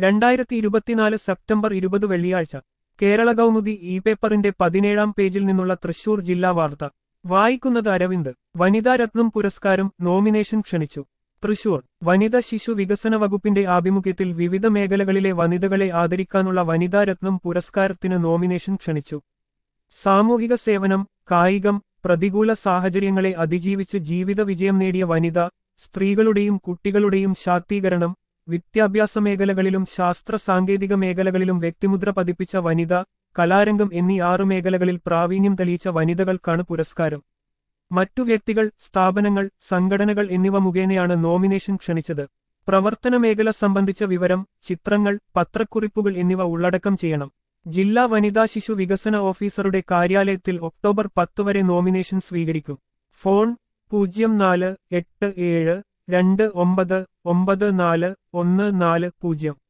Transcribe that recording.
രണ്ടായിരത്തി ഇരുപത്തിനാല് സെപ്റ്റംബർ ഇരുപത് വെള്ളിയാഴ്ച കേരള കൗമുദി ഇ പേപ്പറിന്റെ പതിനേഴാം പേജിൽ നിന്നുള്ള തൃശൂർ ജില്ലാ വാർത്ത വായിക്കുന്നത് അരവിന്ദ് വനിതാരത്നം പുരസ്കാരം നോമിനേഷൻ ക്ഷണിച്ചു തൃശൂർ വനിതാ ശിശു വികസന വകുപ്പിന്റെ ആഭിമുഖ്യത്തിൽ വിവിധ മേഖലകളിലെ വനിതകളെ ആദരിക്കാനുള്ള വനിതാരത്നം പുരസ്കാരത്തിന് നോമിനേഷൻ ക്ഷണിച്ചു സാമൂഹിക സേവനം കായികം പ്രതികൂല സാഹചര്യങ്ങളെ അതിജീവിച്ച് ജീവിത വിജയം നേടിയ വനിത സ്ത്രീകളുടെയും കുട്ടികളുടെയും ശാക്തീകരണം വിദ്യാഭ്യാസ മേഖലകളിലും ശാസ്ത്ര സാങ്കേതിക മേഖലകളിലും വ്യക്തിമുദ്ര പതിപ്പിച്ച വനിത കലാരംഗം എന്നീ ആറു മേഖലകളിൽ പ്രാവീണ്യം തെളിയിച്ച വനിതകൾക്കാണ് പുരസ്കാരം മറ്റു വ്യക്തികൾ സ്ഥാപനങ്ങൾ സംഘടനകൾ എന്നിവ മുഖേനയാണ് നോമിനേഷൻ ക്ഷണിച്ചത് പ്രവർത്തന മേഖല സംബന്ധിച്ച വിവരം ചിത്രങ്ങൾ പത്രക്കുറിപ്പുകൾ എന്നിവ ഉള്ളടക്കം ചെയ്യണം ജില്ലാ വനിതാ ശിശു വികസന ഓഫീസറുടെ കാര്യാലയത്തിൽ ഒക്ടോബർ പത്ത് വരെ നോമിനേഷൻ സ്വീകരിക്കും ഫോൺ പൂജ്യം നാല് എട്ട് ഏഴ് രണ്ട് ഒമ്പത് ഒമ്പത് നാല് ഒന്ന് നാല് പൂജ്യം